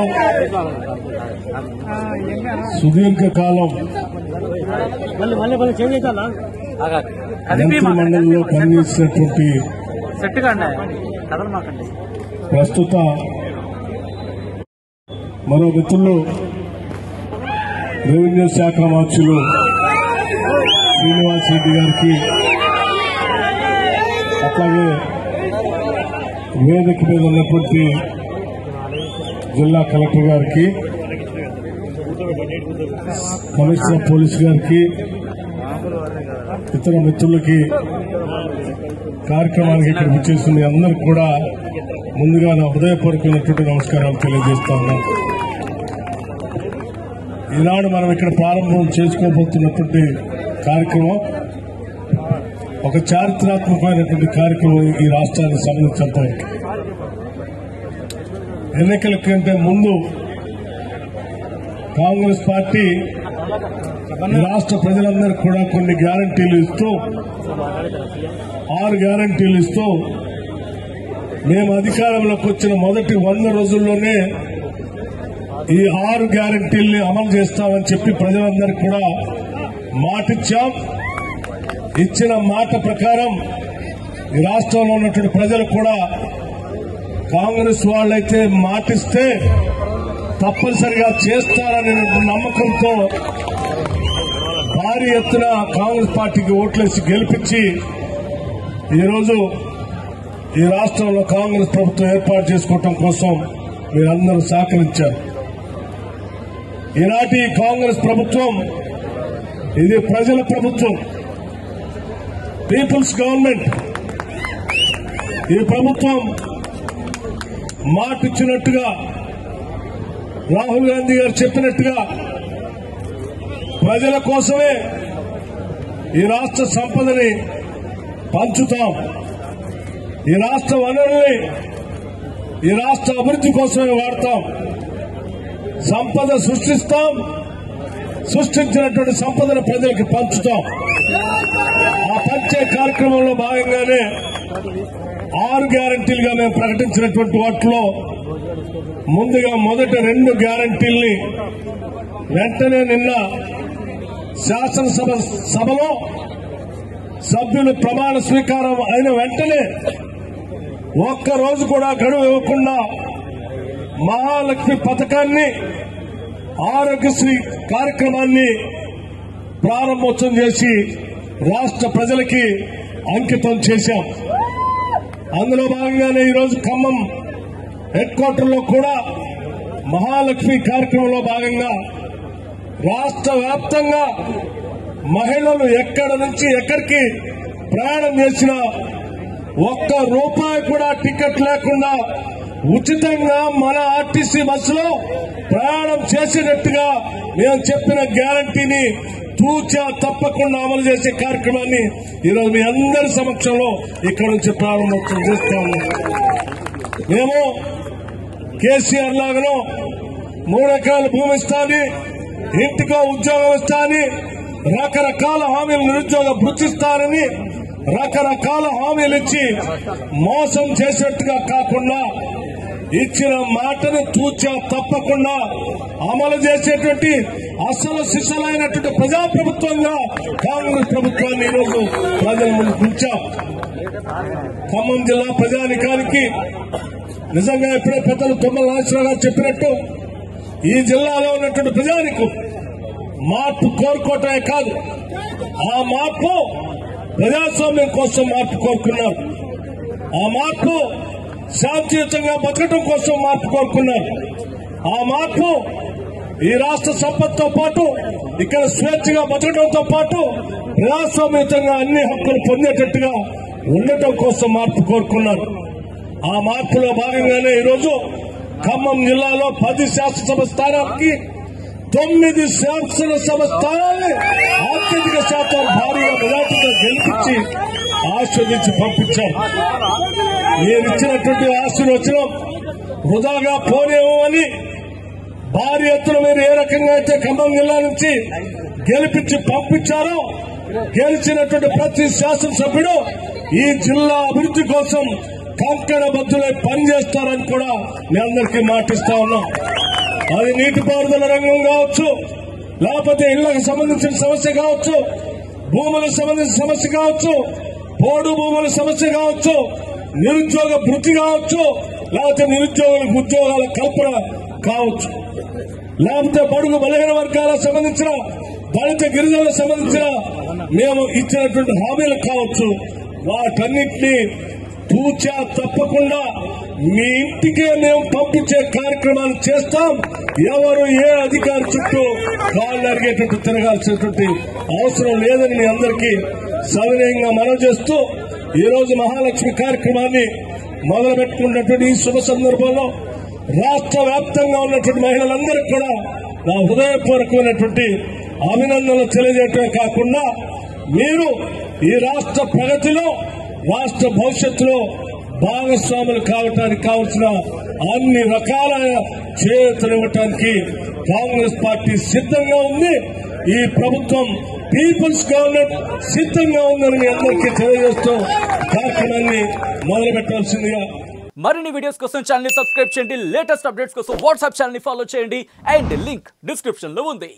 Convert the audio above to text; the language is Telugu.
సుదీర్ఘకాలం మళ్ళీ మళ్ళీ మళ్ళీ చేంజ్ అవుతా మంత్రి మండలిలో పనిచేసినటువంటి సెట్ కండి కథలు మాకండి ప్రస్తుత మరో మిత్రులు రెవెన్యూ శాఖ మార్చులు శ్రీనివాస్ రెడ్డి గారికి అట్లాగే వేదిక మీద ఉన్నటువంటి జిల్లా కలెక్టర్ గారికి కమిషనర్ పోలీస్ గారికి ఇతర మిత్రులకి కార్యక్రమానికి ఇక్కడ విచ్చేస్తున్న అందరికి కూడా ముందుగా నా హృదయపూర్వకమైనటువంటి నమస్కారాలు తెలియజేస్తా ఉన్నాను ఈనాడు మనం ఇక్కడ ప్రారంభం చేసుకోబోతున్నటువంటి కార్యక్రమం ఒక చారిత్రాత్మకమైనటువంటి కార్యక్రమం ఈ రాష్ట్రానికి సంబంధించినంత వరకు ఎన్నికల కంటే ముందు కాంగ్రెస్ పార్టీ ఈ రాష్ట్ర ప్రజలందరికీ కూడా కొన్ని గ్యారంటీలు ఇస్తూ ఆరు గ్యారంటీలు ఇస్తూ మేము అధికారంలోకి వచ్చిన మొదటి వంద రోజుల్లోనే ఈ ఆరు గ్యారంటీల్ని అమలు చేస్తామని చెప్పి ప్రజలందరికీ కూడా మాటిచ్చాం ఇచ్చిన మాట ప్రకారం ఈ రాష్ట్రంలో ఉన్నటువంటి ప్రజలు కూడా కాంగ్రెస్ వాళ్ళైతే మాటిస్తే తప్పనిసరిగా చేస్తారనే నమ్మకంతో భారీ ఎత్తున కాంగ్రెస్ పార్టీకి ఓట్లేసి గెలిపించి ఈరోజు ఈ రాష్ట్రంలో కాంగ్రెస్ ప్రభుత్వం ఏర్పాటు చేసుకోవటం కోసం మీరందరూ సహకరించారు ఈనాటి కాంగ్రెస్ ప్రభుత్వం ఇది ప్రజల ప్రభుత్వం పీపుల్స్ గవర్నమెంట్ ఈ ప్రభుత్వం మాటిచ్చినట్టుగా రాహుల్ గాంధీ గారు చెప్పినట్టుగా ప్రజల కోసమే ఈ రాష్ట్ర సంపదని పంచుతాం ఈ రాష్ట్ర వనరుల్ని ఈ రాష్ట్ర అభివృద్ధి కోసమే వాడతాం సంపద సృష్టిస్తాం సృష్టించినటువంటి సంపదను ప్రజలకు పంచుతాం ఆ పంచే కార్యక్రమంలో భాగంగానే ఆరు గ్యారంటీలుగా మేము ప్రకటించినటువంటి వాటిలో ముందుగా మొదటి రెండు గ్యారంటీల్ని వెంటనే నిన్న శాసనసభ సభలో సభ్యులు ప్రమాణ స్వీకారం అయిన వెంటనే ఒక్క రోజు కూడా గడువు ఇవ్వకుండా మహాలక్ష్మి పథకాన్ని ఆరోగ్యశ్రీ కార్యక్రమాన్ని ప్రారంభోత్సవం చేసి రాష్ట్ర ప్రజలకి అంకితం చేశాం అందులో భాగంగానే ఈరోజు ఖమ్మం హెడ్ క్వార్టర్లో కూడా మహాలక్ష్మి కార్యక్రమంలో భాగంగా రాష్ట్ర వ్యాప్తంగా మహిళలు ఎక్కడ నుంచి ఎక్కడికి ప్రయాణం చేసినా ఒక్క రూపాయి కూడా టికెట్ లేకుండా ఉచితంగా మన ఆర్టీసీ బస్సులో ప్రయాణం చేసేటట్టుగా మేము చెప్పిన గ్యారంటీని తూచా తప్పకుండా అమలు చేసే కార్యక్రమాన్ని ఈరోజు మీ అందరి సమక్షంలో ఇక్కడ నుంచి ప్రారంభోత్సవం చేస్తాము మేము కేసీఆర్ లాగానో మూడు ఎకరాల భూమి ఇస్తాని ఇంటికో ఉద్యోగం ఇస్తాని రకరకాల హామీలు నిరుద్యోగ భృతిస్తానని రకరకాల హామీలు ఇచ్చి మోసం చేసేట్టుగా కాకుండా ఇచ్చిన మాటను తూచా తప్పకుండా అమలు చేసేటువంటి అసలు సిసలైనటువంటి ప్రజాప్రభుత్వంగా కాంగ్రెస్ ప్రభుత్వాన్ని ఈరోజు ప్రజల ముందుకు ఉంచాం ఖమ్మం జిల్లా ప్రజానికానికి నిజంగా ఇప్పుడే పెద్దలు తుమ్మల నాగేశ్వరరావు గారు చెప్పినట్టు ఈ జిల్లాలో ఉన్నటువంటి ప్రజానికి మార్పు కోరుకోవటమే కాదు ఆ మార్పు ప్రజాస్వామ్యం కోసం మార్పు కోరుకున్నారు ఆ మార్పు శాంతియుతంగా బతకటం కోసం మార్పు కోరుకున్నారు ఆ మార్పు ఈ రాష్ట్ర సంపత్తో పాటు ఇక్కడ స్వేచ్ఛగా బతకడంతో పాటు ప్రజాస్వామ్యతంగా అన్ని హక్కులు పొందేటట్టుగా ఉండటం కోసం మార్పు కోరుకున్నారు ఆ మార్పులో భాగంగానే ఈరోజు ఖమ్మం జిల్లాలో పది శాసనసభ స్థానానికి తొమ్మిది శాసనసభ స్థానాల్ని అత్యధిక శాతం భారీగా మెజార్టీగా గెలిపించి ఆస్వాదించి పంపించారు నేను ఇచ్చినటువంటి ఆశీర్వచనం వృధాగా పోనేమో అని భారీ ఎత్తున మీరు ఏ రకంగా అయితే ఖమ్మం జిల్లా నుంచి గెలిపించి పంపించారో గెలిచినటువంటి ప్రతి శాసనసభ్యుడు ఈ జిల్లా అభివృద్ధి కోసం కంకణ బద్దులై పనిచేస్తారని కూడా మీ అందరికీ మాటిస్తా ఉన్నాం అది నీటిపారుదల రంగం కావచ్చు లేకపోతే ఇళ్లకు సంబంధించిన సమస్య కావచ్చు భూములకు సంబంధించిన సమస్య కావచ్చు పోడు భూముల సమస్య కావచ్చు నిరుద్యోగ భృతి కావచ్చు లేకపోతే నిరుద్యోగులకు ఉద్యోగాల కల్పన కావచ్చు లేకపోతే బడుగు బలహీన వర్గాలకు సంబంధించిన దళిత గిరిజనులకు సంబంధించిన మేము ఇచ్చినటువంటి హామీలు కావచ్చు వాటన్నింటినీ తూచా తప్పకుండా మీ ఇంటికే మేము పంపించే కార్యక్రమాలు చేస్తాం ఎవరు ఏ అధికారి చుట్టూ కాళ్ళు అరిగేటట్టు తిరగాల్సినటువంటి అవసరం లేదని మీ అందరికీ సవినయంగా మనవి చేస్తూ ఈ రోజు మహాలక్ష్మి కార్యక్రమాన్ని మొదలు పెట్టుకున్నటువంటి ఈ శుభ సందర్భంలో రాష్ట్ర వ్యాప్తంగా ఉన్నటువంటి మహిళలందరికీ కూడా నా హృదయపూర్వకమైనటువంటి అభినందనలు తెలియజేయటమే కాకుండా మీరు ఈ రాష్ట్ర ప్రగతిలో రాష్ట్ర భవిష్యత్తులో భాగస్వాములు కావటానికి కావలసిన అన్ని రకాల చేతులివ్వటానికి కాంగ్రెస్ పార్టీ సిద్ధంగా ఉంది ఈ ప్రభుత్వం పీపుల్స్ గవర్నమెంట్ సిద్ధంగా ఉందని మీ అందరికీ తెలియజేస్తూ కార్యక్రమాన్ని మొదలు పెట్టాల్సిందిగా మరిన్ని వీడియోస్ కోసం ఛానల్ సబ్స్క్రైబ్ చేయండి లేటెస్ట్ అప్డేట్స్ కోసం వాట్సాప్ ఛానల్ ఫాలో చేయండి అండ్ లింక్ డిస్క్రిప్షన్ లో ఉంది